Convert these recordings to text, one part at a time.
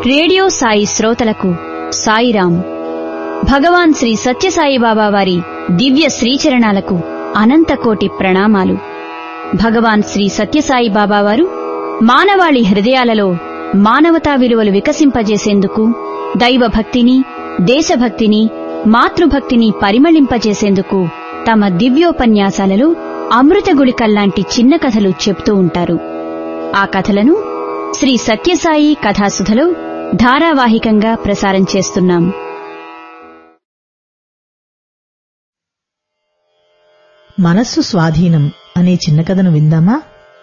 radio Sai శ్రోతలకు సాయిరాం భగవాన్ శ్రీ సత్యసాయిబాబా వారి దివ్య శ్రీచరణాలకు అనంతకోటి ప్రణామాలు భగవాన్ శ్రీ సత్యసాయి బాబా వారు మానవాళి హృదయాలలో మానవతా విలువలు వికసింపజేసేందుకు దైవభక్తిని దేశభక్తిని మాతృభక్తిని పరిమళింపజేసేందుకు తమ దివ్యోపన్యాసాలలో అమృత గుళికల్లాంటి చిన్న కథలు చెప్తూ ఉంటారు ఆ కథలను శ్రీ సత్యసాయి కథాసుధలో ధారావాహికంగా ప్రసారం చేస్తున్నాం మనస్సు స్వాధీనం అనే చిన్న కథను విందామా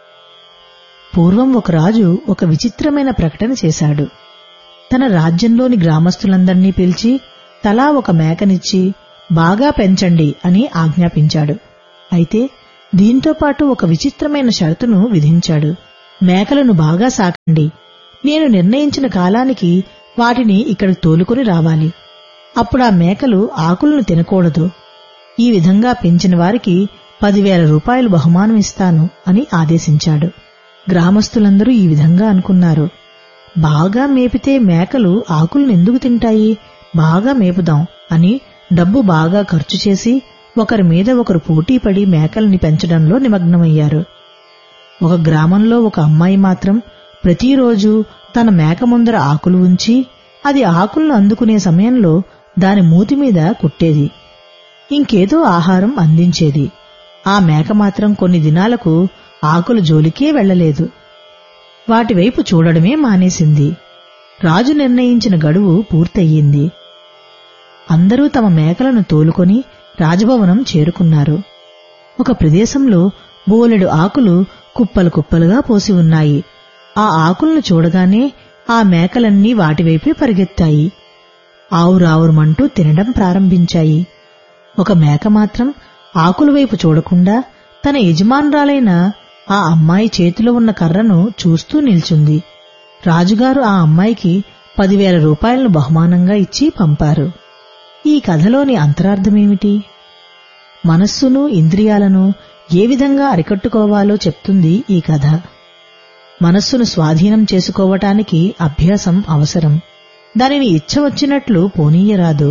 పూర్వం ఒక రాజు ఒక విచిత్రమైన ప్రకటన చేశాడు తన రాజ్యంలోని గ్రామస్తులందర్నీ పిలిచి తలా ఒక మేకనిచ్చి బాగా పెంచండి అని ఆజ్ఞాపించాడు అయితే దీంతో పాటు ఒక విచిత్రమైన షరతును విధించాడు మేకలను బాగా సాకండి నేను నిర్ణయించిన కాలానికి వాటిని ఇక్కడ తోలుకొని రావాలి అప్పుడు ఆ మేకలు ఆకులను తినకూడదు ఈ విధంగా పెంచిన వారికి పదివేల రూపాయలు బహుమానం ఇస్తాను అని ఆదేశించాడు గ్రామస్తులందరూ ఈ విధంగా అనుకున్నారు బాగా మేపితే మేకలు ఆకులను ఎందుకు తింటాయి బాగా మేపుదాం అని డబ్బు బాగా ఖర్చు చేసి ఒకరి మీద ఒకరు పోటీపడి మేకల్ని పెంచడంలో నిమగ్నమయ్యారు ఒక గ్రామంలో ఒక అమ్మాయి మాత్రం ప్రతిరోజు తన మేక ముందర ఆకులు ఉంచి అది ఆకులను అందుకునే సమయంలో దాని మూతి మీద కుట్టేది ఇంకేదో ఆహారం అందించేది ఆ మేక మాత్రం కొన్ని దినాలకు ఆకుల జోలికే వెళ్లలేదు వాటివైపు చూడడమే మానేసింది రాజు నిర్ణయించిన గడువు పూర్తయింది అందరూ తమ మేకలను తోలుకొని రాజభవనం చేరుకున్నారు ఒక ప్రదేశంలో బోలెడు ఆకులు కుప్పలు కుప్పలుగా పోసి ఉన్నాయి ఆ ఆకులను చూడగానే ఆ మేకలన్నీ వాటివైపే పరిగెత్తాయి ఆవురావురమంటూ తినడం ప్రారంభించాయి ఒక మేక మాత్రం ఆకుల వైపు చూడకుండా తన యజమానురాలైన ఆ అమ్మాయి చేతిలో ఉన్న కర్రను చూస్తూ నిల్చుంది రాజుగారు ఆ అమ్మాయికి పదివేల రూపాయలను బహుమానంగా ఇచ్చి పంపారు ఈ కథలోని అంతరార్థమేమిటి మనస్సును ఇంద్రియాలను ఏ విధంగా అరికట్టుకోవాలో చెప్తుంది ఈ కథ మనస్సును స్వాధీనం చేసుకోవటానికి అభ్యాసం అవసరం దానిని ఇచ్చ వచ్చినట్లు పోనీయరాదు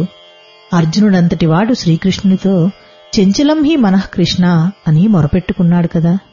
అర్జునుడంతటివాడు శ్రీకృష్ణునితో చెంచలం హి మనః కృష్ణ అని మొరపెట్టుకున్నాడు కదా